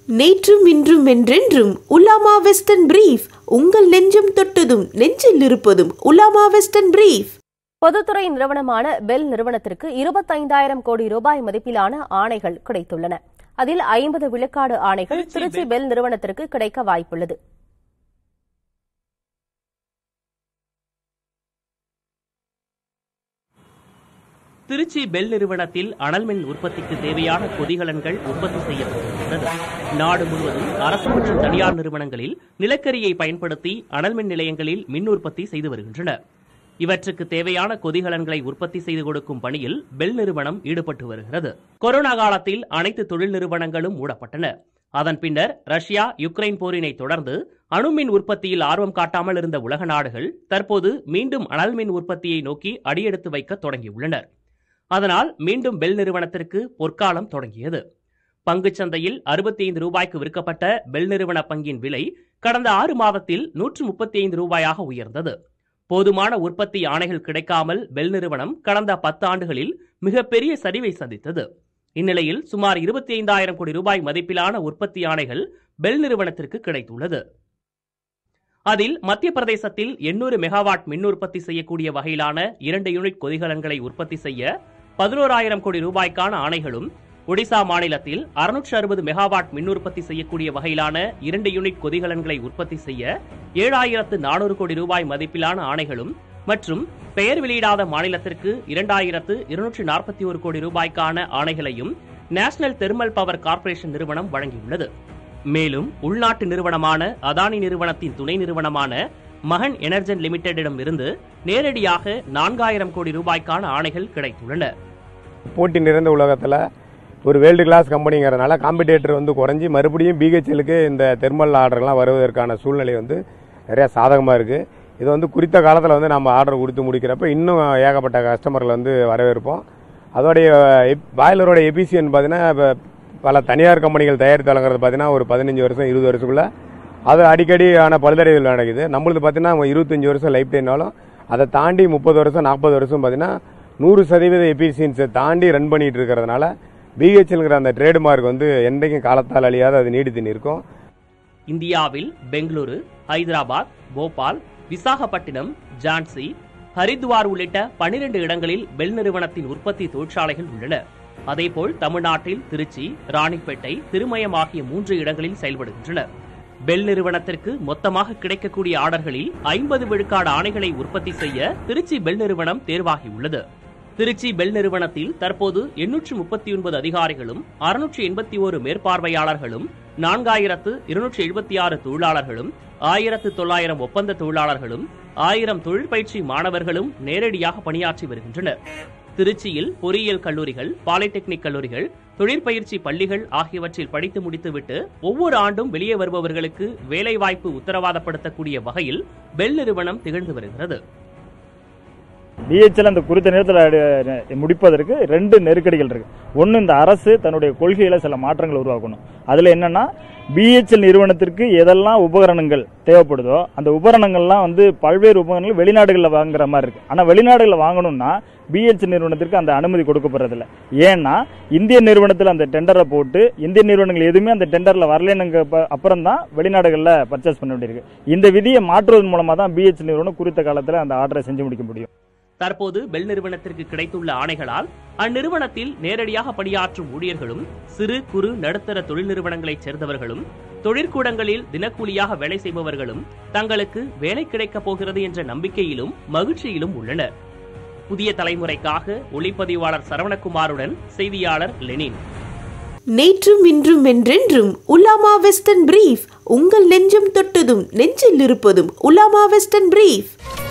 நேற்றும் இன்றும் என்றென்றும் உலாமா வெஸ்டர்ன் பிரீஃப் உங்கள் நெஞ்சம் தொட்டதும் நெஞ்சில் இருப்பதும் உலாமா வெஸ்டர்ன் பிரீஃப் பொதுத்துறை நிறுவனமான பெல் நிறுவனத்திற்கு இருபத்தைந்தாயிரம் கோடி ரூபாய் மதிப்பிலான ஆணைகள் கிடைத்துள்ளன அதில் ஐம்பது விழுக்காடு ஆணைகள் திருச்சி பெல் நிறுவனத்திற்கு கிடைக்க வாய்ப்புள்ளது திருச்சி பெல் நிறுவனத்தில் அனல்மின் உற்பத்திக்கு தேவையான கொதிகலன்கள் உற்பத்தி செய்யப்படுகின்றது நாடு முழுவதும் அரசு மற்றும் தனியார் நிறுவனங்களில் நிலக்கரியை பயன்படுத்தி அனல்மின் நிலையங்களில் மின் உற்பத்தி செய்து வருகின்றன இவற்றுக்கு தேவையான கொதிகலன்களை உற்பத்தி செய்து கொடுக்கும் பணியில் பெல் நிறுவனம் ஈடுபட்டு வருகிறது கொரோனா காலத்தில் அனைத்து தொழில் நிறுவனங்களும் மூடப்பட்டன அதன் பின்னர் ரஷ்யா யுக்ரைன் போரினை தொடர்ந்து அணுமின் உற்பத்தியில் ஆர்வம் காட்டாமல் இருந்த உலக நாடுகள் தற்போது மீண்டும் அனல்மின் உற்பத்தியை நோக்கி அடியெடுத்து வைக்க தொடங்கியுள்ளனர் அதனால் மீண்டும் பெல் நிறுவனத்திற்கு பொற்காலம் தொடங்கியது பங்குச் சந்தையில் அறுபத்தி ஐந்து ரூபாய்க்கு விற்கப்பட்ட பெல் நிறுவன பங்கின் விலை கடந்த ஆறு மாதத்தில் நூற்று முப்பத்தி ஐந்து ரூபாயாக உயர்ந்தது போதுமான உற்பத்தி ஆணைகள் கிடைக்காமல் பெல் நிறுவனம் கடந்த பத்து ஆண்டுகளில் மிகப்பெரிய சரிவை சந்தித்தது இந்நிலையில் சுமார் இருபத்தி ஐந்தாயிரம் கோடி ரூபாய் மதிப்பிலான உற்பத்தி ஆணைகள் பெல் நிறுவனத்திற்கு கிடைத்துள்ளது அதில் மத்திய பிரதேசத்தில் எண்ணூறு மெகாவாட் மின் உற்பத்தி செய்யக்கூடிய வகையிலான இரண்டு யூனிட் கொதிகலன்களை உற்பத்தி செய்ய பதினோராயிரம் கோடி ரூபாய்க்கான ஆணைகளும் ஒடிசா மாநிலத்தில் அறுநூற்று அறுபது மெகாவாட் மின் உற்பத்தி செய்யக்கூடிய வகையிலான இரண்டு யூனிட் கொதிகலன்களை உற்பத்தி செய்ய ஏழாயிரத்து நானூறு கோடி ரூபாய் மதிப்பிலான ஆணைகளும் மற்றும் பெயர் வெளியிடாத மாநிலத்திற்கு இரண்டாயிரத்து இருநூற்று நாற்பத்தி ஒரு கோடி ரூபாய்க்கான ஆணைகளையும் நேஷனல் தெர்மல் பவர் கார்ப்பரேஷன் நிறுவனம் வழங்கியுள்ளது மேலும் உள்நாட்டு நிறுவனமான அதானி நிறுவனத்தின் துணை நிறுவனமான மகன் எனர்ஜன் லிமிடெடிடம் இருந்து நேரடியாக நான்காயிரம் கோடி ரூபாய்க்கான ஆணைகள் கிடைத்துள்ளன போட்டி நிறைந்த உலகத்தில் ஒரு வேர்ல்டு கிளாஸ் கம்பெனிங்கிறதுனால காம்படிட்டர் வந்து குறைஞ்சி மறுபடியும் பிஹெச்எலுக்கு இந்த தெர்மல் ஆர்டர்லாம் வருவதற்கான சூழ்நிலை வந்து நிறைய சாதகமாக இருக்குது இது வந்து குறித்த காலத்தில் வந்து நம்ம ஆர்டர் கொடுத்து முடிக்கிறப்ப இன்னும் ஏகப்பட்ட கஸ்டமர்கள் வந்து வரவேற்போம் அதோடைய பாய்லரோட எபிசியன் பார்த்தீங்கன்னா இப்போ பல தனியார் கம்பெனிகள் தயாரித்து வழங்குறது பார்த்தீங்கன்னா ஒரு பதினஞ்சு வருஷம் இருபது வருஷத்துக்குள்ள அது அடிக்கடி ஆன பழுதடைவில் நடக்குது நம்மளுது பார்த்தீங்கன்னா இருபத்தஞ்சி வருஷம் லைஃப் டைம்னாலும் அதை தாண்டி முப்பது வருஷம் நாற்பது வருஷம் பார்த்தீங்கன்னா நூறு சதவீத எபிசியன்ஸை தாண்டி ரன் பண்ணிட்டு இருக்கிறதுனால பிஹெச்எல்ங்கிற அந்த ட்ரேட்மார்க் வந்து என்றைக்கும் காலத்தால் அழியாத அது நீடித்து நிற்கும் இந்தியாவில் பெங்களூரு ஹைதராபாத் போபால் விசாகப்பட்டினம் ஜான்சி ஹரித்வார் உள்ளிட்ட பனிரெண்டு இடங்களில் பெல் நிறுவனத்தின் உற்பத்தி தொழிற்சாலைகள் உள்ளன அதேபோல் தமிழ்நாட்டில் திருச்சி ராணிப்பேட்டை திருமயம் ஆகிய மூன்று இடங்களில் செயல்படுகின்றன பெல் நிறுவனத்திற்கு மொத்தமாக கிடைக்கக்கூடிய ஆர்டர்களில் ஐம்பது விழுக்காடு ஆணைகளை உற்பத்தி செய்ய திருச்சி பெல் நிறுவனம் தேர்வாகியுள்ளது திருச்சி பெல் நிறுவனத்தில் தற்போது எண்ணூற்று முப்பத்தி ஒன்பது அதிகாரிகளும் அறுநூற்று எண்பத்தி ஒரு மேற்பார்வையாளர்களும் நான்காயிரத்து இருநூற்று எழுபத்தி ஆறு தொழிலாளர்களும் ஆயிரத்து தொள்ளாயிரம் ஒப்பந்த தொழிலாளர்களும் ஆயிரம் தொழிற்பயிற்சி மாணவர்களும் நேரடியாக பணியாற்றி வருகின்றனர் திருச்சியில் பொறியியல் கல்லூரிகள் பாலிடெக்னிக் கல்லூரிகள் தொழிற்பயிற்சி பள்ளிகள் ஆகியவற்றில் படித்து முடித்துவிட்டு ஒவ்வொரு ஆண்டும் வெளியே வருபவர்களுக்கு வேலைவாய்ப்பு உத்தரவாதப்படுத்தக்கூடிய வகையில் பெல் நிறுவனம் திகழ்ந்து வருகிறது பிஹெச்எல் அந்த குறித்த நேரத்தில் முடிப்பதற்கு ரெண்டு நெருக்கடிகள் இருக்கு ஒன்று இந்த அரசு தன்னுடைய கொள்கையில சில மாற்றங்களை உருவாக்கணும் அதில் என்னன்னா பிஹெச்எல் நிறுவனத்திற்கு எதெல்லாம் உபகரணங்கள் தேவைப்படுதோ அந்த உபகரணங்கள்லாம் வந்து பல்வேறு உபகரணங்கள் வெளிநாடுகளில் வாங்குற மாதிரி இருக்கு ஆனால் வெளிநாடுகளில் வாங்கணும்னா பிஹெச்எல் நிறுவனத்திற்கு அந்த அனுமதி கொடுக்கப்படுறதில்ல ஏன்னா இந்திய நிறுவனத்தில் அந்த டெண்டரை போட்டு இந்திய நிறுவனங்கள் எதுவுமே அந்த டெண்டரில் வரலனுங்க அப்புறம் தான் வெளிநாடுகளில் பர்ச்சேஸ் பண்ண வேண்டியிருக்கு இந்த விதியை மாற்றுவதன் மூலமாக தான் பிஹெச்எல் நிறுவனம் குறித்த காலத்தில் அந்த ஆர்டரை செஞ்சு முடிக்க முடியும் தற்போது பெல் நிறுவனத்திற்கு கிடைத்துள்ள ஆணைகளால் அந்நிறுவனத்தில் நேரடியாக பணியாற்றும் ஊழியர்களும் சிறு குறு நடுத்தர தொழில் நிறுவனங்களைச் சேர்ந்தவர்களும் தொழிற்கூடங்களில் தினக்கூலியாக வேலை செய்பவர்களும் தங்களுக்கு வேலை கிடைக்கப் போகிறது என்ற நம்பிக்கையிலும் மகிழ்ச்சியிலும் உள்ளனர் புதிய தலைமுறைக்காக ஒளிப்பதிவாளர் சரவணகுமாருடன் செய்தியாளர் லெனின் நேற்றும் இன்றும் என்றென்றும் உலாமா வெஸ்டர்ன் பிரீஃப் உங்கள் நெஞ்சம் தொட்டதும் நெஞ்சில் இருப்பதும் உலாமா வெஸ்டர்ன் பிரீஃப்